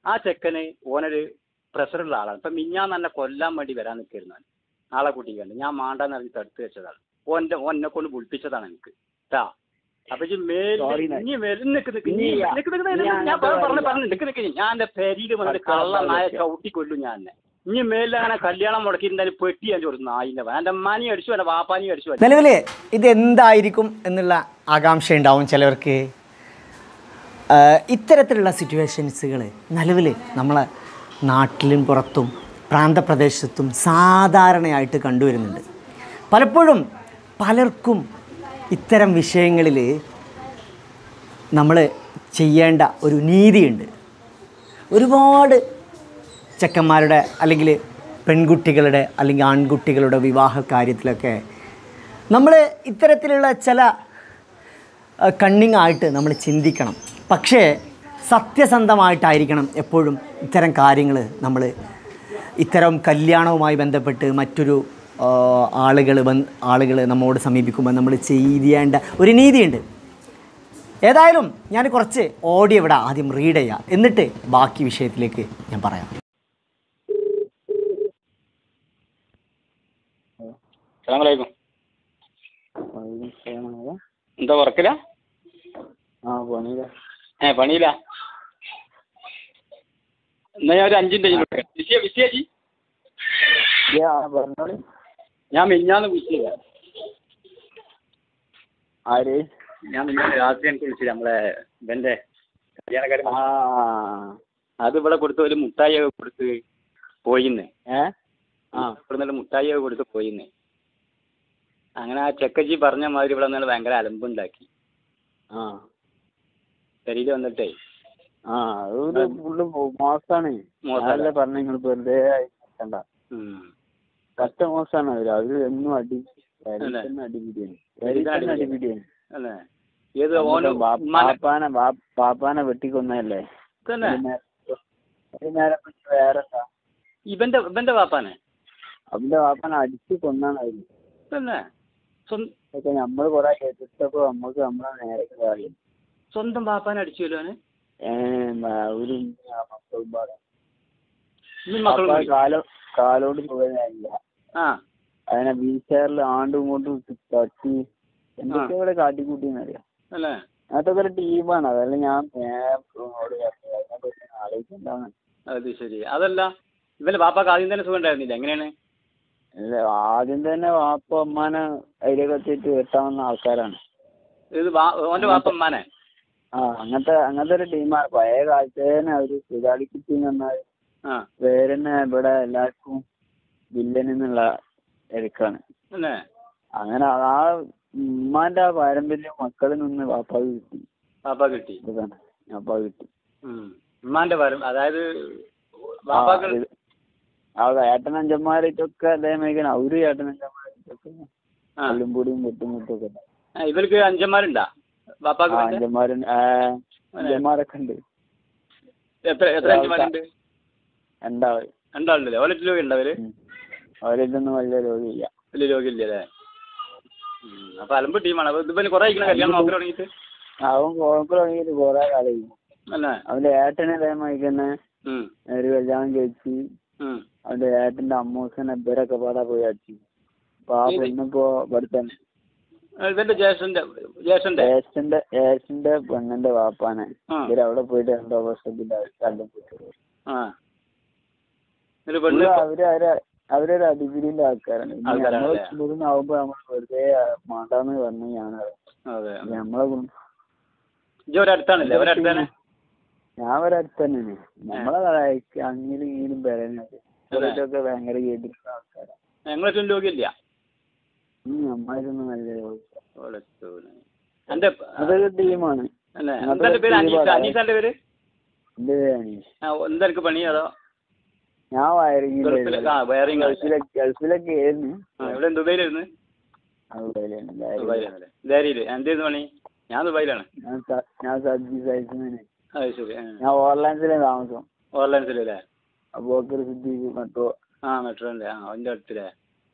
ആ ചെക്കന് ഓനൊരു പ്രഷറുള്ള ആളാണ് ഇപ്പം മിഞ്ഞാന്ന് തന്നെ കൊല്ലാൻ വേണ്ടി വരാൻ നിൽക്കായിരുന്നു അവൻ. ആളെ കൂട്ടിക്കണ്ട് ഞാൻ മാണ്ടാന്ന് പറഞ്ഞ് തടുത്ത് വെച്ചതാണ് ഓൻ്റെ ഓനെ കൊണ്ട് വിളിപ്പിച്ചതാണ് എനിക്ക് ട്ടാ അപ്പൊ ഇജ്ജ് മേലിൽ Sorry, നാ. ഇനി മേലിൽ നിക്ക് നിക്ക് ഇനി ഇനി ഞാൻ- നിക്ക് നിക്ക് ഇനി നിക്ക് ഞാൻ ഞാൻ അങ്ങോട്ട് പറഞ്ഞു വരില്ല. പറഞ്ഞു നിക്ക് നിക്ക് ഞാൻ എൻ്റെ പെരിയിൽ വന്നിട്ട് കടക്കാൻ കള്ള നായ പാടില്ല. ചവിട്ടി കൊല്ലും ഞാൻ എന്നെ ഇനി മേലിൽ അങ്ങനെ കല്യാണം മുടക്കിയിട്ടുണ്ടെങ്കിൽ പെട്ടി ഞാൻ ചോദിച്ചു നായിൻ്റെ എൻ്റെ അമ്മാനി അടിച്ചു എൻ്റെ വാപ്പാനി അടിച്ചു നിലവിൽ ഇത് എന്തായിരിക്കും എന്നുള്ള ആകാംക്ഷ ഉണ്ടാവും ചിലവർക്ക് ആഹ് ഇത്തരത്തിലുള്ള സിറ്റുവേഷൻസുകൾ നിലവിൽ നമ്മളെ നാട്ടിലും പുറത്തും പ്രാന്തപ്രദേശത്തും സാധാരണയായിട്ട് കണ്ടുവരുന്നുണ്ട് പലപ്പോഴും പലർക്കും ഇത്തരം വിഷയങ്ങളിൽ നമ്മൾ ചെയ്യേണ്ട ഒരു നീതിയുണ്ട് ഒരുപാട് ചെക്കന്മാരുടെ അല്ലെങ്കിൽ പെൺകുട്ടികളുടെ അല്ലെങ്കിൽ ആൺകുട്ടികളുടെ വിവാഹ കാര്യത്തിലൊക്കെ നമ്മൾ ഇത്തരത്തിലുള്ള ചില കണ്ണിങ് ആയിട്ട് നമ്മൾ ചിന്തിക്കണം പക്ഷേ സത്യസന്ധമായിട്ടായിരിക്കണം എപ്പോഴും ഇത്തരം കാര്യങ്ങൾ നമ്മൾ ഇത്തരം കല്യാണവുമായി ബന്ധപ്പെട്ട് മറ്റൊരു ആളുകൾ വന്ന് ആളുകൾ നമ്മോട് സമീപിക്കുമ്പോൾ നമ്മൾ ചെയ്യേണ്ട ഒരു നീതിയുണ്ട് ഏതായാലും ഞാൻ കുറച്ച് ഓഡിയോ ഇവിടെ ആദ്യം റീഡ് ചെയ്യാം എന്നിട്ട് ബാക്കി വിഷയത്തിലേക്ക് ഞാൻ പറയാം അസ്സലാമലൈക്കും എന്താ ഉറക്കില്ല ആ പണിയില്ല ഏ പണിയില്ല എന്നാ ഞാൻ ഒരു അഞ്ചിൻ്റെ വിസിയ വിസിയാജി പറഞ്ഞോളി ഞാൻ മിഞ്ഞാന്ന് വിളിച്ചില്ല ആര് ഞാൻ മിഞ്ഞാന്ന് രാത്രി എനിക്ക് വിളിച്ചില്ല നമ്മളെ ഇവൻ്റെ കല്യാണക്കാരൻ ആ അത് ഇവിടെ കൊടുത്ത് ഒരു മുട്ടായി ഒക്കെ കൊടുത്ത് പോയിന്ന് ഏ ആ ഇവിടെ മുട്ടായി ഒക്കെ കൊടുത്ത് പോയിന്ന് അങ്ങനെ ആ ചെക്കച്ചി പറഞ്ഞ മാതിരി ഇവിടെ നിന്ന് ഭയങ്കര അലമ്പുണ്ടാക്കി ആ പെരിയിൽ വന്നിട്ടേ ആ അതൊരു ഫുള്ള് മോശമാണ് മോശാണ്. ഞാനല്ലേ പറഞ്ഞ നിങ്ങൾ വെറുതെ കണ്ട ഉം. പറ്റ മോശമാണ് അവര് അവര് എന്നും അടി അല്ലേ? തന്നെ അടിപിടിയാണ് പെരീൽ തന്നെ തന്നെ അടിപിടിയാണ്. അടിപിടിയാണ് അല്ലേ ഏത് ഓന് ബാ- ഉമ്മാനെ- ബാപ്പാനെ ബാ- ബാപ്പാനെ വെട്ടിക്കൊന്നല്ലേ തന്നെ നേരം വേറെന്താ ഇവന്റെ ഇവന്റെ പാപ്പാനെ അവന്റെ ബാപ്പാനെ അടിച്ച് കൊന്നാണ് അവര് തന്നെ സ്വന്തം ഇതൊക്കെ നമ്മള് കൊറേ കേട്ടിട്ടപ്പോ നമ്മക്ക് നമ്മളെ നേരെ കാര്യം സ്വന്തം പാപ്പാനെ അടിച്ചുല്ലോ അവന് ഏഹ് ഒരു മക്കളും പാടെ ഇന്നും മക്കളും ബാപ്പാ പോയി. കാലോ കാലോട് പോയതല്ല ആ അതിനെ വീൽ ചെയറിൽ ആണ്ടും ഇങ്ങോട്ടും ഇട്ട് തട്ടി എന്തൊക്കെ ഇവിടെ കാട്ടിക്കൂട്ടിന്നറിയാം അല്ലേ അതൊക്കെ ഒരു ടീമാണ് അതല്ല ഞാൻ നേരോട് അതിനെപ്പറ്റി ആലോചിക്കണ്ടാന്ന് അത് ശരി അതല്ല ഇവന്റെ പാപ്പാക്ക് ആദ്യം തന്നെ സുഖം ഉണ്ടായിരുന്നില്ല എങ്ങനെയാണ് അല്ല ആദ്യം തന്നെ വാപ്പ അമ്മാനെ അതിലേക്ക് വെച്ചിട്ട് വെട്ടാവുന്ന ആൾക്കാരാണ് ഇത് വാ- ഓന്റെ പാപ്പമ്മാനെ ആ അങ്ങനത്തെ അങ്ങനത്തെ ഒരു ടീമാണ് പഴയ കാലത്ത് തന്നെ അവര് സുതാലിക്കുട്ടി എന്ന് പറഞ്ഞാൽ ആ പേരെന്നെ ഇവിടെ എല്ലാവർക്കും വില്ലൻ എന്നുള്ള എടുക്കാണ് തന്നെ അങ്ങനെ ആ ഉമ്മാന്റെ ആ പാരമ്പര്യം മക്കളിൽ നിന്ന് വാപ്പാക്ക് കിട്ടി പാപ്പ കിട്ടി ഇതാണ് വാപ്പാക്ക് കിട്ടി ഉം. ഉമ്മാന്റെ പരം അതായത് ആ, പാപ്പാക്ക് ഇത് ആ ഏട്ടനഞ്ചന്മാരായിട്ടൊക്കെ അതേമാതിരി അവര് ഏട്ടനഞ്ചന്മാരായിട്ടൊക്കെ ആ എല്ലും പൊടിയും വെട്ടും മുട്ടും ഒക്കെ ഉണ്ട്. ആ, ഇവർക്ക് അഞ്ചന്മാരുണ്ടാ ആ പാപ്പാക്ക് പിന്നെ? അഞ്ചന്മാരുണ്ട് ആ അഞ്ചന്മാരൊക്കെ ഉണ്ട് എത്ര എത്ര അഞ്ചന്മാരുണ്ട് രണ്ടാള് രണ്ടാളുണ്ടല്ലേ ഓലറ്റ് രോഗി ഉണ്ടോ അവര് ഉം. അവരിതൊന്നും വലിയ രോഗിയില്ല വലിയ രോഗിയില്ലേ അല്ലേ ഉം. അപ്പൊ അലമ്പ് ടീമാണ് അപ്പൊ ഇതിപ്പോ കുറെ ആയിക്കണ കല്യാണം നോക്കി തുടങ്ങിയിട്ട് അവൻ കോഴക്ക് തുടങ്ങിയിട്ട് കുറെ കാലമായി അല്ലേ അവന്റെ ഏട്ടനെ അതേമാതിരി തന്നെ ഉം. ഒരു കല്യാണം കഴിച്ച് ഉം. അവന്റെ ഏട്ടന്റെ അമ്മൂസനെ ഇവരൊക്കെ പാടാ പോയി അടിച്ചു അപ്പൊ ആ ഏത്? പെണ്ണിപ്പോ ഇവിടെ തന്നെ ആ, ഇവന്റെ ജ്യേഷ്ഠന്റെ ജ്യേഷ്ഠന്റെ ഏഷ്യന്റെ ഏഷ്യന്റെ പെണ്ണിന്റെ വാപ്പാനെ ആ ഇവര് അവിടെ പോയിട്ട് രണ്ടോ വർഷത്തിന്റെ സ്ഥലം പോയിട്ട് ആ ഒരു പെണ്ണ് ഉള്ള അവര് അവര് അവരൊരു അടിപിടിന്റെ ആൾക്കാരാണ് ഇനി ആൾക്കാരാണ് നമ്മള് അല്ലേ? ഇവിടുന്ന് ആവുമ്പോ നമ്മൾ വെറുതെ മാണ്ടാന്ന് പറഞ്ഞു ഞാൻ അതെ നമ്മളെ ഗുണം ഇജ്ജ് ഒരടുത്താണല്ലേ ഒരടുത്താണ് ഞാൻ ഒരു അടുത്ത് തന്നെയാണ് നമ്മളെ അങ്ങിലും ഇങ്ങിലും പറയുന്നത് ഇവരൊക്കെ ഭയങ്കര കേട്ടിട്ടുള്ള ആൾക്കാരാണ് ഞങ്ങളൊരു രോഗിയില്ല ഉം, നമ്മളിതൊന്നും നല്ല രോഗിയാ. എന്റെ അതൊരു ടീമാണ് അല്ലേ അതൊരു എന്താ പേര് അനീസ് ടീമാണ്. അനീസാന്റെ പേര് എന്റെ പേര് അനീഷ് ആ എന്താ എനിക്ക് പണി അതോ ഞാൻ വയറിംഗ് ഗൾഫില് ആ വയറിംഗ് ഗൾഫിലൊക്കെ ഗൾഫിലൊക്കെ ആയിരുന്നു ആ ഇവിടെ ദുബൈയിലായിരുന്നു അതുപോലെയാണ് കാര്യം. ദുബായിലാണല്ലേ ദേരിയില് എന്തായിരുന്നു പണി ഞാൻ ദുബായിലാണ് ഞാൻ സ- ഞാൻ സബ്ജി സൈസിന് അത് ശരി ആ. ഞാൻ ഓർലാൻഡിലെ താമസം ഓർലൻസിലല്ലേ അബൂബക്കർ സിദ്ദീഖ് മെട്രോ ആ മെട്രോന്റെ ആ അതിന്റെ അടുത്തില്ലേ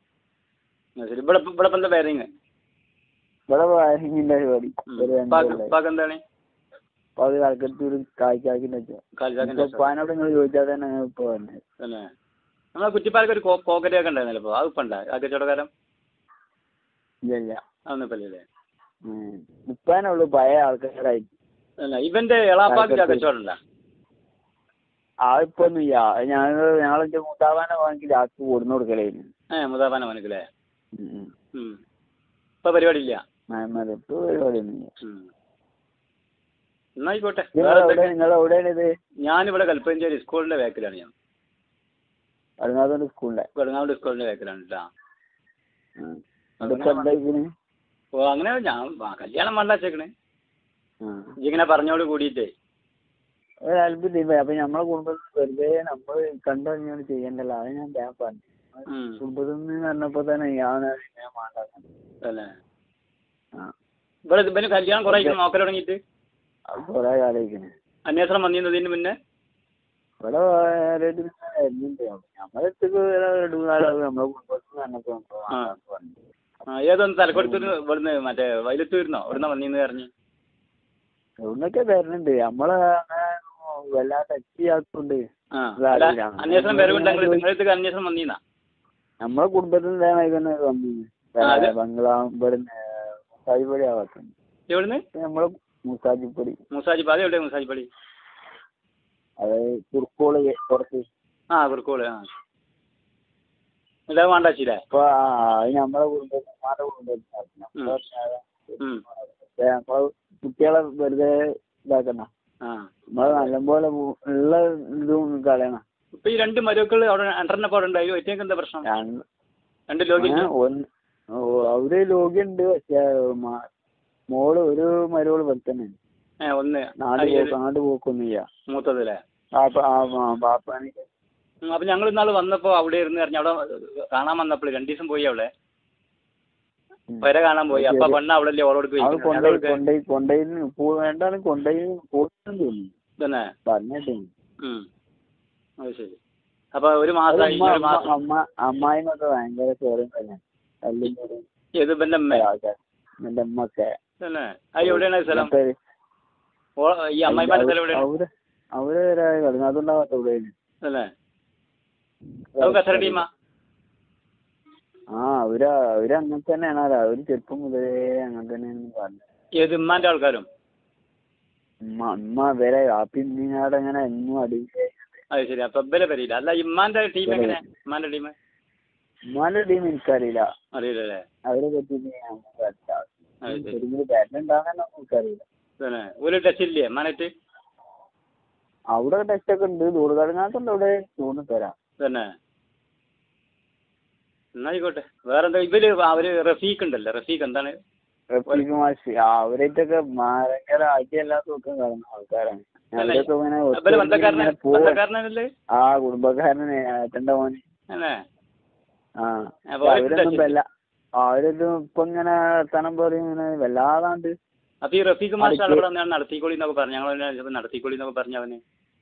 ആ, ശരി ഇവിടെ ഇവിടെ ഇപ്പൊ എന്താ വയറിങ് ഇവിടെ വയറിങ്ങിന്റെ പരിപാടി ഒരു ഉപ്പാക്ക് രണ്ടുകൊല്ലായി. ഉപ്പാക്ക് എന്താണ് അപ്പൊ അത് കലക്കത്തൂർ കായ്ക്കാക്കിന്റെ വെച്ചോ കാലിച്ചാക്കിന്റെ ശേഷം. ഉപ്പാനോട് നിങ്ങൾ ചോദിച്ചാൽ തന്നെ ഞങ്ങൾ ഇപ്പൊ പറഞ്ഞത് തന്നെ നമ്മളെ കുറ്റിപ്പാലക്ക് ഒരു കോ- പോക്കറ്റ് ഒക്കെ ഉണ്ടായിരുന്നല്ലോ ഇപ്പോൾ അത് ഇപ്പം ഉണ്ടോ ആ കച്ചവടക്കാരൻ ഇല്ല ഇല്ല അതൊന്നും ഇപ്പം ഇല്ലേ ഉം. ഉപ്പാനുള്ളൂ പഴയ ആൾക്കാരായിട്ട് അല്ല ഇവന്റെ എളാപ്പാക്ക് ആ കച്ചവടം ഉണ്ടോ ആ ഇപ്പൊ ഒന്നും ഇല്ല ഞങ്ങൾ ഞങ്ങളെ മുത്താവാനെ വാങ്ങി ലാസ്റ്റ് കൊടുന്നു കൊടുക്കലായിരുന്നു ഏ മുതാബാന മനക്കില്ലേ ഉം. ഉം. ഇപ്പൊ പരിപാടി ഇല്ല മഹമ്മദ് ഇപ്പൊ പരിപാടിയൊന്നും ഇല്ല ഉം. എന്നാ ആയിക്കോട്ടെ നിങ്ങൾ വേറെ എവിടെ എന്തൊക്കെ? നിങ്ങൾ എവിടെയാണ് ഇത് ഞാനിവിടെ കൽപ്പഞ്ചേരി സ്കൂളിന്റെ ബാക്കിലാണ് ഞാൻ അടുങ്ങാത്തോണ്ട് സ്കൂളിലെ കൊടുങ്ങാട് സ്കൂളിന്റെ ബാക്കിലാണ് കേട്ടോ അതിപ്പോ എന്താ ഇതിന് ഓ അങ്ങനെ ഞാൻ ആ, കല്യാണം വേണ്ട വെച്ചേക്കണേ ഇങ്ങനെ പറഞ്ഞോട് കൂടിയിട്ടേ ഒരു അത്ഭുതം അപ്പൊ നമ്മളെ കുടുംബത്തിൽ വെറുതെ നമ്മൾ കണ്ടറിഞ്ഞോണ്ട് ചെയ്യണ്ടല്ലോ അത് ഞാൻ ഞാൻ പറഞ്ഞു ഉം. കുടുംബത്തിൽ നിന്ന് പറഞ്ഞപ്പോ തന്നെ ഞാൻ ഞാൻ മാണ്ടാക്കുന്നു അല്ലേ ആ ഇവിടെ ഇവന് കല്യാണം കുറെ നോക്കൽ തുടങ്ങിയിട്ട് അത് കൊറേ കാലയിക്കണ് അന്വേഷണം വന്നിരുന്നതിന് മുന്നേ ഇവിടെ ആരായിട്ട് ഇങ്ങനെ വരുന്നുണ്ട് നമ്മളെ അടുത്തേക്ക് രണ്ട് മൂന്നാള് നമ്മളെ കുടുംബത്തിൽ നിന്ന് പറഞ്ഞപ്പോ നമ്മള് ആ. വേണ്ടാന്ന് പറഞ്ഞു. ആ ഏതൊന്ന് തലക്കൊടുത്തൂര് ഇവിടുന്ന് മറ്റേ വൈലത്തൂരിന്നോ ഇവിടുന്ന് വന്നിന്ന് പറഞ്ഞു എവിടുന്നൊക്കെ വരുന്നുണ്ട് നമ്മളെ അങ്ങനെ വല്ലാതെ ടച്ച് ചെയ്യാത്തോണ്ട് ആ ഇത് അല്ല, അറിയില്ല. അന്വേഷണം വരവുണ്ടെങ്കിൽ നിങ്ങളടുത്ത് അന്വേഷണം വന്നീന്നാ നമ്മളെ കുടുംബത്തിൽ നിന്ന് തന്നെ വന്നു ആ, അത് ബംഗ്ലാവ് ഇവിടുന്ന് മുസാജിപ്പടി ആവാത്തുണ്ട് എവിടുന്ന് നമ്മളെ മുസാജിപ്പടി മുസാജിപ്പ അത് എവിടെ മുസാജിപ്പടി അത് കുറുക്കോള് കുറച്ച് ആ കുറുക്കോള് ആ ഇല്ലാതെ വേണ്ടാച്ചില്ലേ ഇപ്പൊ ആ, അത് നമ്മളെ കുടുംബത്തിൽ ഉമ്മാന്റെ കുടുംബത്തിൽ നമ്മളെ ഉം. ഏ, നമ്മളെ കുട്ടികളെ വെറുതെ ഇതാക്കണ്ട ആ നമ്മളെ നല്ലപോലെ ഉ- ഉള്ള ഇതും കളയണം ഇപ്പൊ ഈ രണ്ട് മരുക്കൾ അവിടെ രണ്ടെണ്ണം അവിടെ ഉണ്ടായി ഒറ്റയ്ക്ക് എന്താ പ്രശ്നം രണ്ട് രണ്ട് ലോകി ഏ, ഒന്ന് ഓ, അവര് ലോഗ്യുണ്ട് പക്ഷെ മ- മോള് ഒരു മരോള് പോലെ തന്നെ ഏ ഒന്ന് നാട് ആ, പോക്ക് നാട് പോക്കൊന്നും ചെയ്യാ മൂത്തതല്ലേ ബാപ്പ ആ ആ, ബാപ്പാനെ ഉം, അപ്പൊ ഞങ്ങൾ ഇന്നാള് വന്നപ്പോ അവിടെ ഇരുന്ന് പറഞ്ഞു അവിടെ കാണാൻ വന്നപ്പോൾ രണ്ടു ദിവസം പോയി അവിടെ ഉം. വരെ കാണാൻ പോയി അപ്പൊ പെണ്ണ അവിടെ അല്ലേ ഓളോട് അവള് കൊണ്ടുപോയി കൊണ്ടുപോയി കൊണ്ടുപോയി വേണ്ടാലും കൊണ്ടുപോയി കൊടുത്തെന്ന് തോന്നുന്നു തന്നെ പറഞ്ഞിട്ടേ ഉം അത് ശരി അപ്പൊ ഒരു മാസമായി ഉമ്മ ഒരു മാസം അമ്മ അമ്മായിന്നൊക്കെ ഭയങ്കര ചോരയും തന്നെ തല്ലും ചോരയും ഏത് ഇവന്റെ അമ്മ ആൾക്കാർ എന്റെ അമ്മക്കെ തന്നെ അത് എവിടെയാണ് സ്ഥലം മറ്റേ ഓ- ഈ അമ്മായിമാരുടെ സ്ഥലം എവിടെയാണ് അവര് അവര് കടുങ്ങാത്തുണ്ടാവാത്ത എവിടെയാണ് തന്നെ അത് കസര ടീമാ ആ അവര് അവര് അങ്ങനെ തന്നെയാണ് അവര് ചെറുപ്പം മുതലേ അങ്ങനെ തന്നെയാണ് പറഞ്ഞത് ഏത് ഉമ്മാന്റെ ആൾക്കാരും ഉമ്മ ഉമ്മ വരെ ആപ്പി ഇങ്ങനെ അങ്ങനെ എന്നും അടി അത് ശരി അപ്പൊ ഇവരെ വരില്ല അല്ല ഇമ്മാന്റെ ടീം എങ്ങനെ ഇമ്മാന്റെ ടീം ഉമ്മാന്റെ ടീം എനിക്കറിയില്ല അറിയില്ലല്ലേ അവരെ പറ്റി ഞാൻ അത് ശരി ശരിക്കും ബാറ്റിലുണ്ടാകാൻ നമുക്കറിയില്ല തന്നെ ഒരു ടച്ച് ഇല്ലേ ഇമ്മാനായിട്ട് അവിടെ ടെസ്റ്റ് ഒക്കെ ഉണ്ട് ദൂരകടങ്ങാത്തുണ്ട് അവിടെ തോന്നി തരാം തന്നെ എന്നായിക്കോട്ടെ വേറെന്താ ഇവര് അവര് റഫീഖ് ഉണ്ടല്ലോ റഫീഖ് എന്താണ് റഫീഖ് മാഷി അവരായിട്ടൊക്കെ ഭയങ്കര ആദ്യമല്ലാത്തൊക്കെ കാണുന്ന ആൾക്കാരാണ് അവരൊക്കെ ഇങ്ങനെ ഇവര് ഒത്തൊരുമിച്ച് ബന്ധക്കാരനെ ഇങ്ങനെ പോവാ ബന്ധക്കാരനല്ലേ ആ കുടുംബക്കാരനെ ഏട്ടന്റെ മോന് അല്ലേ ആ അപ്പൊ പക്ഷെ അവർക്ക് അവരൊന്നും touch വല്ല അവരൊന്നും ഇപ്പൊ ഇങ്ങനെ വർത്താനം പറയും ഇങ്ങനെ വല്ലാതാണ്ട് അപ്പൊ ഈ റഫീഖ് മാഷ് അടുത്ത് അവിടെ വന്ന് നടത്തിക്കോളി എന്നൊക്കെ പറഞ്ഞു ഞങ്ങൾ നടത്തിക്കോളി എന്നൊക്കെ പറഞ്ഞു അവന്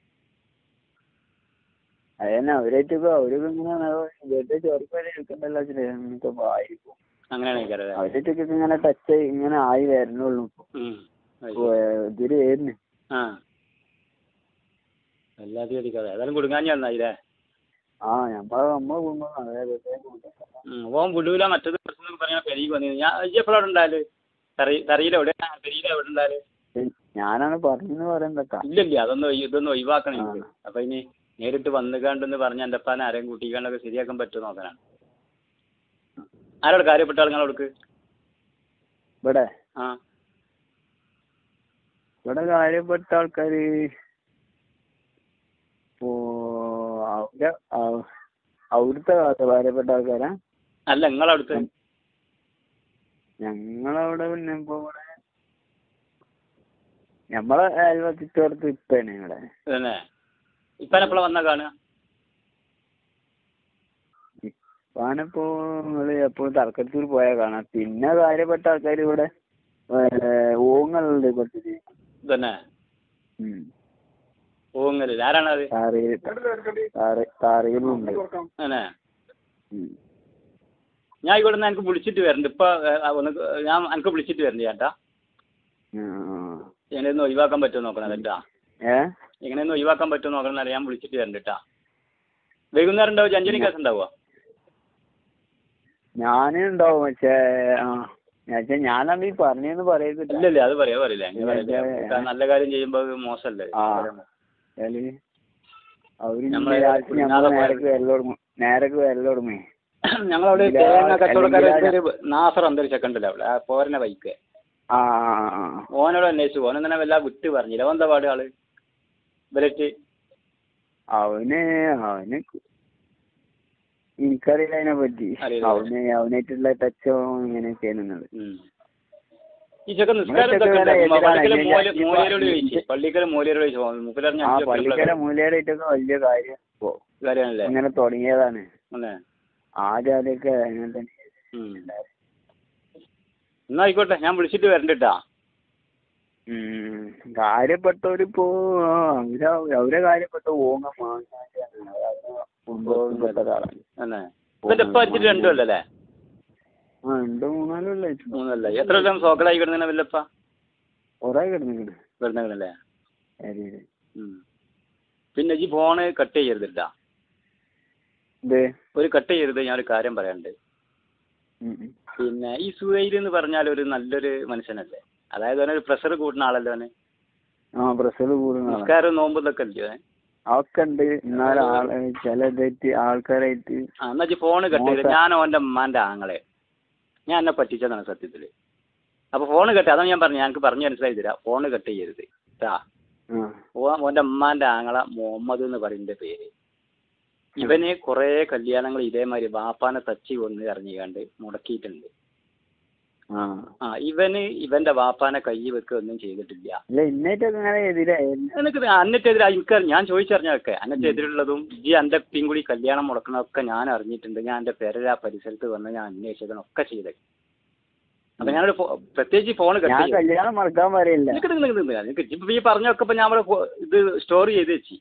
അതന്നെ അവരായിട്ടൊക്കെ അവരൊക്കെ ഇങ്ങനെ വെറുതെ ചെറുപ്പം എടുക്കണ്ടല്ലോ എന്നൊക്കെ ആയിരിക്കും അങ്ങനെയാണ് എനിക്കറിയാം അവരായിട്ടൊക്കെ ഇങ്ങനെ ടച്ച് ഇങ്ങനെ ആയി വരണുള്ളൂ ഇപ്പൊ. ഉം. അത് ഇപ്പൊ, ശരി. ഏ, ഇതില് വരുന്നു ആ എല്ലാത്തിനും അടിക്കാതെ ഏതായാലും കൊടുങ്ങാഞ്ഞ നന്നായില്ലേ ആ നമ്മളെ നമ്മളെ കുടുംബം അതായത് ഉം. ഓൻ വിടൂല മറ്റത് പ്രശ്നം പറഞ്ഞാൽ പെരീക്ക് വന്നിരുന്നു ഞാൻ ഇജ്ജ് എപ്പോഴാ അവിടെ ഉണ്ടായാല് പെരിയിൽ എവിടെ പെരിയിൽ എവിടെ ഉണ്ടായാല് ഞാനാണ് പറഞ്ഞെന്ന് പറയുന്നതൊക്കെ ഇല്ലില്ല അതൊന്നും ഒഴി- ഇതൊന്നും ഒഴിവാക്കണം എനിക്ക് ആ. അപ്പൊ ഇനി നേരിട്ട് വന്നുകാണ്ടെന്ന് പറഞ്ഞ എൻ്റെ അപ്പാനെ ആരെയും കൂട്ടിക്കാണ്ടൊക്കെ ശരിയാക്കാൻ പറ്റുമോ നോക്കാനാണ് ആരോട് കാര്യപ്പെട്ട ആളുകളോടക്ക് ഇവിടെ ആ ഇവിടെ കാര്യപ്പെട്ട ആൾക്കാര് ഇപ്പോ അവിടെ ആ- അവിടുത്തെ കാര്യപ്പെട്ട ആൾക്കാരാ അല്ല നിങ്ങളവിടുത്തെ ഞങ്ങളവിടെ പിന്നെ ഇപ്പൊ ഇവിടെ നമ്മളെ അയൽവക്കത്തോടത്ത് ഇപ്പാണ് ഇവിടെ തന്നെ ഇപ്പനെപ്പോഴാ വന്നാ കാണുക ഇപ്പാണിപ്പോ നിങ്ങള് എപ്പോഴും തലക്കത്തൂർ പോയാൽ കാണാം പിന്നെ കാര്യപ്പെട്ട ആൾക്കാർ ഇവിടെ ഓങ്ങളുണ്ട് കുറച്ച് തന്നെ ഉം. ഓങ്ങല് ആരാണ് അത് താറയിൽ താറ- താറയിലുണ്ട് തന്നെ ഉം. ഞാൻ ഇവിടെ നിന്ന് എനിക്ക് വിളിച്ചിട്ട് വരണ്ട് ഇപ്പൊ ഏ, ഒന്ന് ഞാൻ എനിക്ക് വിളിച്ചിട്ട് വരണ്ട് ചേട്ടാ ആ, ആ. എങ്ങനെയൊന്ന് ഒഴിവാക്കാൻ പറ്റുമോ നോക്കണം കേട്ടാ ഏ എങ്ങനെയൊന്ന് ഒഴിവാക്കാൻ പറ്റുമോ നോക്കണം എന്നറിയാൻ ഞാൻ വിളിച്ചിട്ട് വരണ്ട കേട്ടാ വൈകുന്നേരം ഉണ്ടാവും അഞ്ചണി കേസ് ഉണ്ടാവുക ഞാനുണ്ടാവും പക്ഷേ ആ എന്നുവെച്ചാ ഞാനാണ് ഈ പറഞ്ഞെന്ന് പറയത്തില്ല ഇല്ലല്ലേ അത് പറയാ പറയില്ല അങ്ങനെ ഇല്ല, പറയില്ല ഇല്ല. നല്ല കാര്യം ചെയ്യുമ്പോൾ അത് മോശമല്ലേ ആ ഏല് അവര് നമ്മളെ രാത്രി കുഞ്ഞാതെ നമ്മളെ പോയത്. നേരക്ക് വരലോടുമേ നേരക്ക് വരലോടുമേ ഞങ്ങളവിടെ ഇല്ല, തേങ്ങ കച്ചവടക്കാരൻ അല്ലെങ്കിൽ ഒരു നാസർ അന്തരി ചെക്കണ്ടല്ലോ അവിടെ ആ പോരനെ ബൈക്ക് ആ ആ ആ, ആ ഓനോട് അന്വേഷിച്ചു ഓൻ തന്നെ വല്ല വിട്ട് പറഞ്ഞില്ല ഓൻ എന്താ പാട് ആള് ഇവരറ്റ് അവന് അവന് എനിക്കറിയില്ല അതിനെ പറ്റി അറിയില്ല. അവന് അവനായിട്ടുള്ള ടച്ചോ ഇങ്ങനെയൊക്കെയാണ് ഉം. ഈ ചെക്കൻ നിസ്കാരം നമ്മളെ ഇതൊക്കെ ചെക്കൻ ഉണ്ട്. എതിരാണ്. പള്ളിക്കല് ഞാൻ- മൂല- ഞാൻ- മൂലയിലോട് ചോദിച്ചു പള്ളിക്കല് മൂലയിലോട് ചോദിച്ചു മുപ്പിലറിഞ്ഞ ആ പള്ളിക്കര മൂലയായിട്ടൊക്കെ വലിയ കാര്യം ഇപ്പോ കാര്യമാണല്ലേ ഇങ്ങനെ തുടങ്ങിയതാണ് അല്ലേ ആദ്യം ആദ്യമൊക്കെ അങ്ങനെ തന്നെ ഉം. എന്നാ ആയിക്കോട്ടെ ഞാൻ വിളിച്ചിട്ട് വരണ്ടിട്ടാ ഉം. കാര്യപ്പെട്ടവരിപ്പോ ആ, അവര് അവരെ കാര്യപ്പെട്ട ഓങ്ങ മാങ്ങപ്പെട്ട ഒരാളാണ് അല്ലേ ഇവന്റെ ഇപ്പൊ വെച്ചിട്ട് രണ്ടും അല്ലല്ലേ ആ രണ്ട് മൂന്നാലും ഉള്ള മൂന്നല്ല എത്ര കൊല്ലം സോക്കലായി കിടന്ന വല്ലപ്പ കൊറേ കിടന്നിക്കണ് വരുന്നല്ലേ ശരി ഉം. പിന്നെ ഈ ഫോണ് കട്ട് ചെയ്യരുതിട്ടാ ഇത് ഒരു കട്ട് ചെയ്യരുത് ഞാൻ ഒരു കാര്യം പറയാനുണ്ട് ഉം, ഉം. പിന്നെ ഈ സുഹൈൽ എന്ന് പറഞ്ഞാൽ ഒരു നല്ലൊരു മനുഷ്യനല്ലേ അതായത് അവനൊരു പ്രഷർ കൂട്ടുന്ന ആളല്ലേ അവന് ആ പ്രഷർ കൂടുന്ന ആളാ നിസ്കാരം നോമ്പ് ഇതൊക്കെ അല്ലയോ അവൻ? അതൊക്കെ ഉണ്ട് എന്നാലും ആള് ചില ഇതായിട്ട് ആൾക്കാരായിട്ട് ആ എന്നാ ഫോണ് കട്ട് ചെയ്ത് മോശം. ഞാൻ ഓൻ്റെ ഉമ്മാൻ്റെ ആങ്ങളെ ഞാൻ എന്നെ പറ്റിച്ചതാണ് സത്യത്തിൽ അപ്പോൾ ഫോണ് കട്ട് അതാണ് ഞാൻ പറഞ്ഞു ഞങ്ങൾക്ക് പറഞ്ഞു മനസ്സിലായി തരാം ഫോണ് കട്ട് ചെയ്യരുത് കേട്ടാ ആ ഓ ഓൻ്റെ ഉമ്മാൻ്റെ ആങ്ങള മുഹമ്മദ് എന്ന് പറയുന്ന പേര് ഇവന് കുറേ കല്യാണങ്ങൾ ഇതേമാതിരി വാപ്പാനെ തച്ചി വന്ന് ഇറങ്ങിക്കാണ്ട് മുടക്കിയിട്ടുണ്ട് ആ ആ ഇവന് ഇവന്റെ വാപ്പാനെ കൈ വെക്കുകയൊന്നും ചെയ്തിട്ടില്ല ഇല്ല ഇന്നേറ്റൊക്കെ അങ്ങനെ എതിരെ എനിക്ക് അന്നത്തെതിരെ എനിക്ക് ഞാൻ ചോദിച്ചറിഞ്ഞതൊക്കെ അന്നത്തെതിരുള്ളതും ഈ എൻ്റെ പിൻകുടി കല്യാണം മുടക്കണമൊക്കെ ഞാൻ അറിഞ്ഞിട്ടുണ്ട് ഞാൻ എൻ്റെ പേരര പരിസരത്ത് വന്ന് ഞാൻ അന്വേഷിച്ചതൊക്കെ ചെയ്തത് അപ്പൊ ഞാനൊരു ഫോ- പ്രത്യേകിച്ച് ഫോൺ ഞാൻ കട്ട് ചെയ്യും കല്യാണം മറക്കാൻ പറയില്ല നിനക്ക് നിനക്ക് നിനക്ക് നിനക്ക് ഇപ്പൊ ഈ പറഞ്ഞൊക്കെ ഇപ്പൊ ഞാൻ അവിടെ ഫോ- ഇത് സ്റ്റോർ ചെയ്ത് വെച്ച്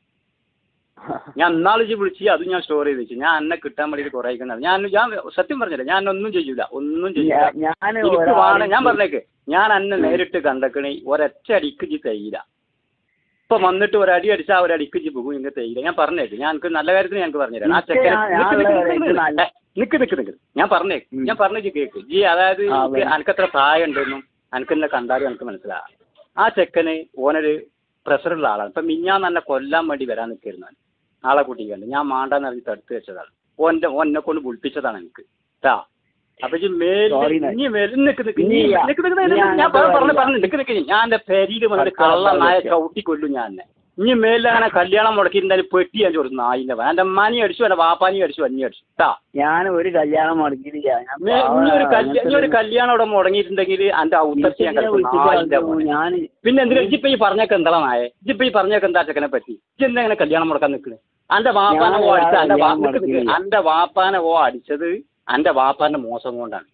ഞാൻ ഇന്നാള് ഇജ്ജ് വിളിച്ച് അതും ഞാൻ സ്റ്റോർ ചെയ്ത് വെച്ച് ഞാൻ എന്നെ കിട്ടാൻ വേണ്ടിയിട്ട് കുറേ ഞാൻ ഞാൻ സത്യം പറഞ്ഞില്ല ഞാൻ ഒന്നും ചെയ്യൂല ഒന്നും ചെയ്യൂല ഞാൻ എനിക്ക് വേണം ഞാൻ പറഞ്ഞേക്ക് ഞാൻ അന്നെ നേരിട്ട് കണ്ടക്കണി ഒരൊറ്റ അടിക്ക് ജി തയ്യില്ല ഇപ്പൊ വന്നിട്ട് ഒരടി അടിച്ചാൽ ഒരടിക്ക് ജി പോകും ഇങ്ങനെ തയ്യില്ല ഞാൻ പറഞ്ഞേക്ക് ഞാൻ എനിക്ക് നല്ല കാര്യത്തിന് ഞങ്ങൾക്ക് പറഞ്ഞുതരാം ആ എനിക്ക് ചെക്കനെ ഞാൻ- നിക്ക് ഞാനുള്ള നിക്ക് കാര്യം നിക്ക് നല്ല- നിക്ക് നിക്ക് നിക്ക് ഞാൻ പറഞ്ഞേക്ക് ഉം. ഞാൻ പറഞ്ഞു കേക്ക് ജി അതായത് ആ, എനിക്ക് വേ- അനക്കത്ര പ്രായം ഉണ്ടെന്നും അനക്കെന്നെ കണ്ടാലും എനിക്ക് മനസ്സിലാകാം ആ ചെക്കന് ഓനൊരു പ്രഷറുള്ള ആളാണ് ഇപ്പൊ മിഞ്ഞാൻ തന്നെ കൊല്ലാൻ വേണ്ടി വരാൻ നിൽക്കായിരുന്നു അവൻ. ആളെ കൂട്ടിക്കണ്ട് ഞാൻ മാണ്ടാന്ന് ഇറങ്ങി തടുത്ത് വെച്ചതാണ് ഓന്റെ ഓന്നെ കൊണ്ട് വിളിപ്പിച്ചതാണ് എനിക്ക് ട്ടാ അപ്പൊ ഈ മേലിൽ Sorry, നാ. ഇനി മേലിൽ നിക്ക് നിക്ക് നീ ഇനി ആ- നിക്ക് നിക്ക് നീ നിക്ക് ഞാൻ അങ്ങോട്ട് പറഞ്ഞു പറഞ്ഞു വരില്ല. പറഞ്ഞു നിക്ക് നിക്ക് ഞാൻ എന്റെ പെരിയിൽ വന്നിട്ട് അടുത്ത കള്ള നായ ആൾക്കാരെ ചവിട്ടി കൊല്ലും ഞാൻ എന്നെ ഇനി മേലിൽ അങ്ങനെ കല്യാണം മുടക്കിയിട്ടുണ്ടെങ്കിൽ പെട്ടി ഞാൻ ചോദിച്ചു നായിന്റെ എന്റെ അമ്മാനി അടിച്ചു എന്റെ വാപ്പാനി അടിച്ചു അന്നി അടിച്ചു ട്ടാ ഞാൻ ഒരു കല്യാണം മുടക്കിയില്ല ഞാൻ ഇനി ഇനി ഒരു കല്യാണം ഇനി ഒരു കല്യാണം അവിടെ മുടങ്ങിയിട്ടുണ്ടെങ്കിൽ എന്റെ ഔത്തച്ച് ഞാൻ കിടക്കും നായിന്റെ മോനെ. ഞാൻ പിന്നെ എന്തിനാ ഇജ്ജിപ്പോ ഈ പറഞ്ഞൊക്കെ എന്താ നായേ ഇജ്ജിപ്പോ ഈ പറഞ്ഞൊക്കെ എന്താ ചെക്കനെ പറ്റി ഇജ്ജ് എന്താ ഇങ്ങനെ കല്യാണം മുടക്കാൻ നിൽക്കുന്നത് അന്റെ വാപ്പാനെ ഓ ഞാൻ അടിച്ച അന്റെ വാ- കല്യാണം നിക്ക് നിക്ക്. മുടക്കിയില്ല. അന്റെ വാപ്പാനെ ഓ അടിച്ചത് അന്റെ വാപ്പാന്റെ മോശം കൊണ്ടാണ്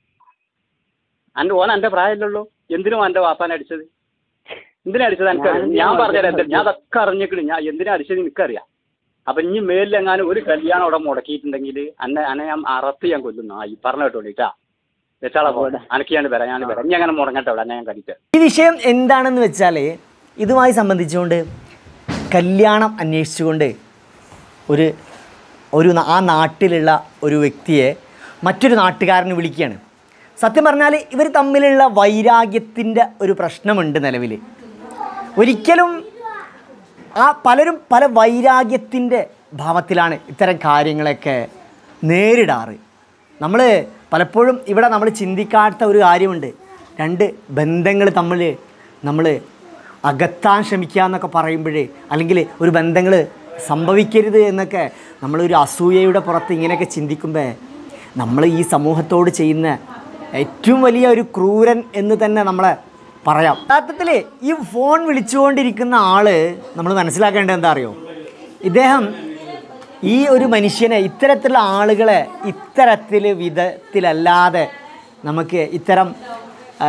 അന്റെ ഓൻ അന്റെ പ്രായമല്ലല്ലോ എന്തിനും അന്റെ വാപ്പാനെ അടിച്ചത് എന്തിനാ അടിച്ചത് എനിക്ക് ഞാൻ- ഞാൻ പറഞ്ഞുതരാം ഞാൻ എന്തിനാ ഞാൻ അതൊക്കെ അറിഞ്ഞേക്കണ് ഞാൻ എന്തിനാ അടിച്ചത് എനിക്കറിയാം അപ്പൊ ഇനി മേലിലെങ്ങാനും ഒരു കല്യാണം അവിടെ മുടക്കിയിട്ടുണ്ടെങ്കിൽ അന്നെ അന്നെ ഞാൻ അറത്ത് ഞാൻ കൊല്ലുന്നു ആ ഈ പറഞ്ഞ കേട്ടോളിട്ടാ വെച്ചാളെ പോലെ അനക്ക് ഞാൻ വരാം ഞാൻ വരാം ഇനി അങ്ങനെ മുടങ്ങട്ടെ അവിടെ അന്നെ ഞാൻ കടിക്കാം ഈ വിഷയം എന്താണെന്ന് വെച്ചാൽ ഇതുമായി സംബന്ധിച്ചുകൊണ്ട് കല്യാണം അന്വേഷിച്ചുകൊണ്ട് ഒരു ഒരു ന- ആ നാട്ടിലുള്ള ഒരു വ്യക്തിയെ മറ്റൊരു നാട്ടുകാരന് വിളിക്കുകയാണ് സത്യം പറഞ്ഞാൽ ഇവർ തമ്മിലുള്ള വൈരാഗ്യത്തിൻ്റെ ഒരു പ്രശ്നമുണ്ട് നിലവിൽ ഒരിക്കലും ആ പലരും പല വൈരാഗ്യത്തിൻ്റെ ഭാവത്തിലാണ് ഇത്തരം കാര്യങ്ങളൊക്കെ നേരിടാറ് നമ്മൾ പലപ്പോഴും ഇവിടെ നമ്മൾ ചിന്തിക്കാത്ത ഒരു കാര്യമുണ്ട് രണ്ട് ബന്ധങ്ങൾ തമ്മിൽ നമ്മൾ അകത്താൻ ശ്രമിക്കുക എന്നൊക്കെ പറയുമ്പോഴേ അല്ലെങ്കിൽ ഒരു ബന്ധങ്ങൾ സംഭവിക്കരുത് എന്നൊക്കെ നമ്മളൊരു അസൂയയുടെ പുറത്ത് ഇങ്ങനെയൊക്കെ ചിന്തിക്കുമ്പോൾ നമ്മൾ ഈ സമൂഹത്തോട് ചെയ്യുന്ന ഏറ്റവും വലിയ ഒരു ക്രൂരൻ എന്ന് തന്നെ നമ്മളെ പറയാം യഥാർത്ഥത്തിൽ ഈ ഫോൺ വിളിച്ചുകൊണ്ടിരിക്കുന്ന ആള് നമ്മൾ മനസ്സിലാക്കേണ്ടത് എന്താ അറിയോ ഇദ്ദേഹം ഈ ഒരു മനുഷ്യനെ ഇത്തരത്തിലുള്ള ആളുകളെ ഇത്തരത്തിൽ വിധത്തിലല്ലാതെ നമുക്ക് ഇത്തരം ആ,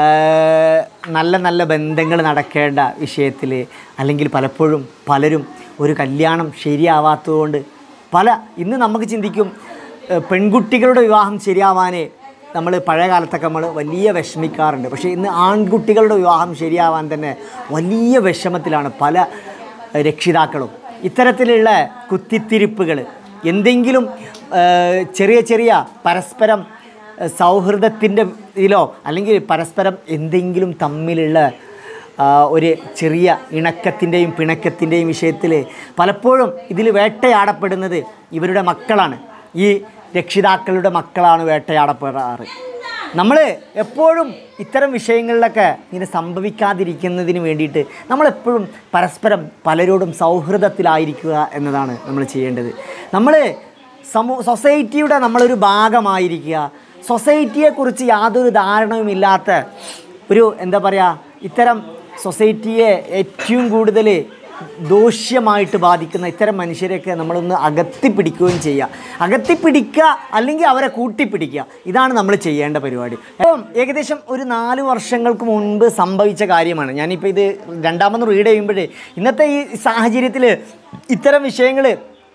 നല്ല നല്ല ബന്ധങ്ങൾ നടക്കേണ്ട വിഷയത്തിൽ അല്ലെങ്കിൽ പലപ്പോഴും പലരും ഒരു കല്യാണം ശരിയാവാത്തതുകൊണ്ട് പല ഇന്ന് നമുക്ക് ചിന്തിക്കും ഏ, പെൺകുട്ടികളുടെ വിവാഹം ശരിയാവാൻ നമ്മൾ പഴയ കാലത്തൊക്കെ നമ്മൾ വലിയ വിഷമിക്കാറുണ്ട് പക്ഷേ ഇന്ന് ആൺകുട്ടികളുടെ വിവാഹം ശരിയാവാൻ തന്നെ വലിയ വിഷമത്തിലാണ് പല രക്ഷിതാക്കളും ഇത്തരത്തിലുള്ള കുത്തിത്തിരിപ്പുകൾ എന്തെങ്കിലും ആ, ചെറിയ ചെറിയ പരസ്പരം സൗഹൃദത്തിൻ്റെ ഇതിലോ അല്ലെങ്കിൽ പരസ്പരം എന്തെങ്കിലും തമ്മിലുള്ള ആ, ഒരു ചെറിയ ഇണക്കത്തിൻ്റെയും പിണക്കത്തിൻ്റെയും വിഷയത്തിൽ പലപ്പോഴും ഇതിൽ വേട്ടയാടപ്പെടുന്നത് ഇവരുടെ മക്കളാണ് ഈ രക്ഷിതാക്കളുടെ മക്കളാണ് വേട്ടയാടപ്പെടാറ് നമ്മൾ എപ്പോഴും ഇത്തരം വിഷയങ്ങളിലൊക്കെ ഇങ്ങനെ സംഭവിക്കാതിരിക്കുന്നതിന് വേണ്ടിയിട്ട് നമ്മളെപ്പോഴും പരസ്പരം പലരോടും സൗഹൃദത്തിലായിരിക്കുക എന്നതാണ് നമ്മൾ ചെയ്യേണ്ടത് നമ്മൾ സമൂ സൊസൈറ്റിയുടെ നമ്മളൊരു ഭാഗമായിരിക്കുക സൊസൈറ്റിയെക്കുറിച്ച് യാതൊരു ധാരണയുമില്ലാത്ത ഒരു എന്താ പറയുക ഇത്തരം സൊസൈറ്റിയെ ഏറ്റവും കൂടുതൽ ദോഷ്യമായിട്ട് ബാധിക്കുന്ന ഇത്തരം മനുഷ്യരെയൊക്കെ നമ്മളൊന്ന് അകത്തിപ്പിടിക്കുകയും ചെയ്യുക അകത്തിപ്പിടിക്കുക അല്ലെങ്കിൽ അവരെ കൂട്ടിപ്പിടിക്കുക ഇതാണ് നമ്മൾ ചെയ്യേണ്ട പരിപാടി അപ്പം ഏകദേശം ഒരു നാല് വർഷങ്ങൾക്ക് മുൻപ് സംഭവിച്ച കാര്യമാണ് ഞാനിപ്പോൾ ഇത് രണ്ടാമത് റീഡ് ചെയ്യുമ്പോഴേ ഇന്നത്തെ ഈ സാഹചര്യത്തിൽ ഇത്തരം വിഷയങ്ങൾ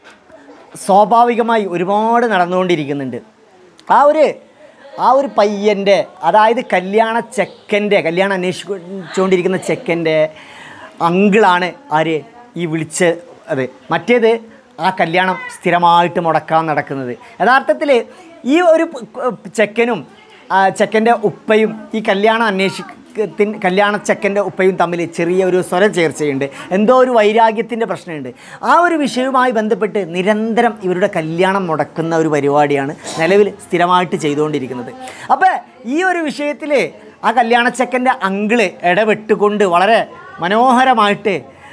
സ്വാഭാവികമായി ഒരുപാട് നടന്നുകൊണ്ടിരിക്കുന്നുണ്ട് ആ ഒരു ആ ഒരു പയ്യൻ്റെ അതായത് കല്യാണ ചെക്കൻ്റെ കല്യാണം അന്വേഷിച്ചുകൊണ്ടിരിക്കുന്ന ചെക്കൻ്റെ അങ്കിളാണ് ആര് ഈ വിളിച്ച അത് മറ്റേത് ആ കല്യാണം സ്ഥിരമായിട്ട് മുടക്കാൻ നടക്കുന്നത് യഥാർത്ഥത്തിൽ ഈ ഒരു പ- ചെക്കനും ആ ചെക്കൻ്റെ ഉപ്പയും ഈ കല്യാണം അന്വേഷിക്കത്തിൻ കല്യാണ ചെക്കൻ്റെ ഉപ്പയും തമ്മിൽ ചെറിയ ഒരു സ്വരം ചേർച്ചയുണ്ട് എന്തോ ഒരു വൈരാഗ്യത്തിൻ്റെ പ്രശ്നമുണ്ട് ആ ഒരു വിഷയവുമായി ബന്ധപ്പെട്ട് നിരന്തരം ഇവരുടെ കല്യാണം മുടക്കുന്ന ഒരു പരിപാടിയാണ് നിലവിൽ സ്ഥിരമായിട്ട് ചെയ്തുകൊണ്ടിരിക്കുന്നത് അപ്പോൾ ഈ ഒരു വിഷയത്തിൽ ആ കല്യാണ ചെക്കൻ്റെ അങ്കിള് ഇടപെട്ടുകൊണ്ട് വളരെ മനോഹരമായിട്ട്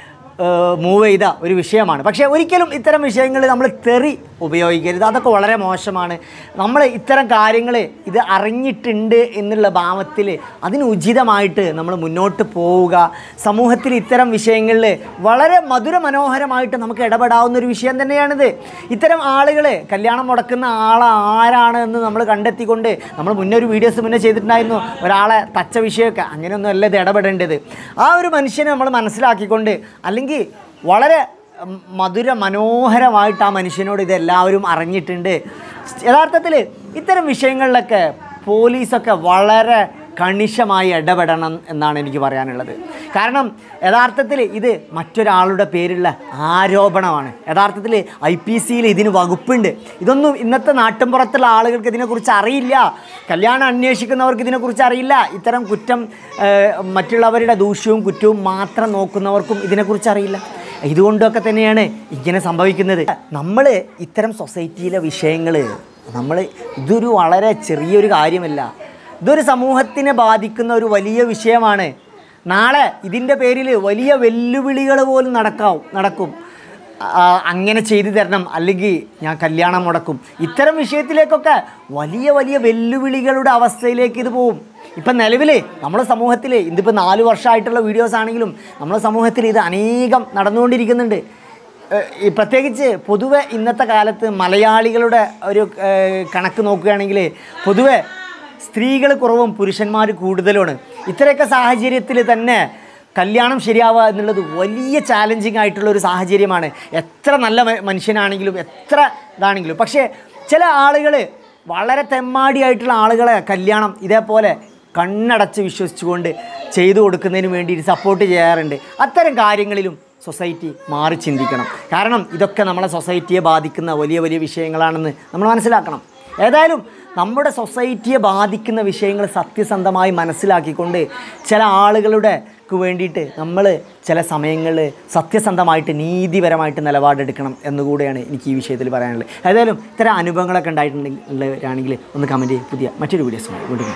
മൂവ് ചെയ്ത ഒരു വിഷയമാണ് പക്ഷേ ഒരിക്കലും ഇത്തരം വിഷയങ്ങളിൽ നമ്മൾ തെറി ഉപയോഗിക്കരുത് അതൊക്കെ വളരെ മോശമാണ് നമ്മൾ ഇത്തരം കാര്യങ്ങൾ ഇത് അറിഞ്ഞിട്ടുണ്ട് എന്നുള്ള ഭാവത്തിൽ അതിന് ഉചിതമായിട്ട് നമ്മൾ മുന്നോട്ട് പോവുക സമൂഹത്തിൽ ഇത്തരം വിഷയങ്ങളിൽ വളരെ മധുര മനോഹരമായിട്ട് നമുക്ക് ഇടപെടാവുന്ന ഒരു വിഷയം തന്നെയാണിത് ഇത്തരം ആളുകൾ കല്യാണം മുടക്കുന്ന ആൾ ആരാണ് എന്ന് നമ്മൾ കണ്ടെത്തിക്കൊണ്ട് നമ്മൾ മുന്നേ ഒരു വീഡിയോസ് മുന്നേ ചെയ്തിട്ടുണ്ടായിരുന്നു ഒരാളെ തച്ച വിഷയമൊക്കെ അങ്ങനെയൊന്നും അല്ല ഇത് ഇടപെടേണ്ടത് ആ ഒരു മനുഷ്യനെ നമ്മൾ മനസ്സിലാക്കിക്കൊണ്ട് അല്ലെങ്കിൽ വളരെ ഉം, മധുര മനോഹരമായിട്ട് ആ മനുഷ്യനോട് ഇതെല്ലാവരും അറിഞ്ഞിട്ടുണ്ട് യഥാർത്ഥത്തിൽ ഇത്തരം വിഷയങ്ങളിലൊക്കെ പോലീസൊക്കെ വളരെ കണിശമായി ഇടപെടണം എന്നാണ് എനിക്ക് പറയാനുള്ളത് കാരണം യഥാർത്ഥത്തിൽ ഇത് മറ്റൊരാളുടെ പേരുള്ള ആരോപണമാണ് യഥാർത്ഥത്തിൽ ഐ പി സിയിൽ ഇതിന് വകുപ്പുണ്ട് ഇതൊന്നും ഇന്നത്തെ നാട്ടിൻപുറത്തുള്ള ആളുകൾക്ക് ഇതിനെക്കുറിച്ച് അറിയില്ല കല്യാണം അന്വേഷിക്കുന്നവർക്ക് ഇതിനെക്കുറിച്ച് അറിയില്ല ഇത്തരം കുറ്റം ഏഹ്, മറ്റുള്ളവരുടെ ദൂഷ്യവും കുറ്റവും മാത്രം നോക്കുന്നവർക്കും ഇതിനെക്കുറിച്ച് അറിയില്ല ഇതുകൊണ്ടൊക്കെ തന്നെയാണ് ഇങ്ങനെ സംഭവിക്കുന്നത് നമ്മൾ ഇത്തരം സൊസൈറ്റിയിലെ വിഷയങ്ങൾ നമ്മൾ ഇതൊരു വളരെ ചെറിയൊരു കാര്യമല്ല ഇതൊരു സമൂഹത്തിനെ ബാധിക്കുന്ന ഒരു വലിയ വിഷയമാണ് നാളെ ഇതിൻ്റെ പേരിൽ വലിയ വെല്ലുവിളികൾ പോലും നടക്കാവും നടക്കും ആ, അങ്ങനെ ചെയ്തു തരണം അല്ലെങ്കിൽ ഞാൻ കല്യാണം മുടക്കും ഇത്തരം വിഷയത്തിലേക്കൊക്കെ വലിയ വലിയ വെല്ലുവിളികളുടെ അവസ്ഥയിലേക്ക് ഇത് പോവും ഇപ്പം നിലവിൽ നമ്മുടെ സമൂഹത്തിൽ ഇതിപ്പോൾ നാല് വർഷമായിട്ടുള്ള വീഡിയോസ് ആണെങ്കിലും നമ്മുടെ സമൂഹത്തിൽ ഇത് അനേകം നടന്നുകൊണ്ടിരിക്കുന്നുണ്ട് ഏഹ് ഈ പ്രത്യേകിച്ച് പൊതുവെ ഇന്നത്തെ കാലത്ത് മലയാളികളുടെ ഒരു ഏഹ് കണക്ക് നോക്കുകയാണെങ്കിൽ പൊതുവെ സ്ത്രീകൾ കുറവും പുരുഷന്മാർ കൂടുതലുമാണ് ഇത്രയൊക്കെ സാഹചര്യത്തിൽ തന്നെ കല്യാണം ശരിയാവുക എന്നുള്ളത് വലിയ ചാലഞ്ചിങ് ആയിട്ടുള്ള ഒരു സാഹചര്യമാണ് എത്ര നല്ല മ- മനുഷ്യനാണെങ്കിലും എത്ര ഇതാണെങ്കിലും പക്ഷേ ചില ആളുകൾ വളരെ തെമ്മാടിയായിട്ടുള്ള ആളുകളെ കല്യാണം ഇതേപോലെ കണ്ണടച്ച് വിശ്വസിച്ചുകൊണ്ട് ചെയ്തു കൊടുക്കുന്നതിന് വേണ്ടി സപ്പോർട്ട് ചെയ്യാറുണ്ട് അത്തരം കാര്യങ്ങളിലും സൊസൈറ്റി മാറി ചിന്തിക്കണം കാരണം ഇതൊക്കെ നമ്മളെ സൊസൈറ്റിയെ ബാധിക്കുന്ന വലിയ വലിയ വിഷയങ്ങളാണെന്ന് നമ്മൾ മനസ്സിലാക്കണം ഏതായാലും നമ്മുടെ സൊസൈറ്റിയെ ബാധിക്കുന്ന വിഷയങ്ങൾ സത്യസന്ധമായി മനസ്സിലാക്കിക്കൊണ്ട് ചില ആളുകളുടെ ക്ക് വേണ്ടിയിട്ട് നമ്മൾ ചില സമയങ്ങളിൽ സത്യസന്ധമായിട്ട് നീതിപരമായിട്ട് നിലപാടെടുക്കണം എന്നുകൂടെയാണ് എനിക്ക് ഈ വിഷയത്തിൽ പറയാനുള്ളത് ഏതായാലും ഇത്തരം അനുഭവങ്ങളൊക്കെ ഉണ്ടായിട്ടുണ്ടെങ്കിൽ ഉള്ളവരാണെങ്കിൽ ഒന്ന് കമൻറ്റ് ചെയ്യും പുതിയ മറ്റൊരു വീഡിയോസ് വീണ്ടും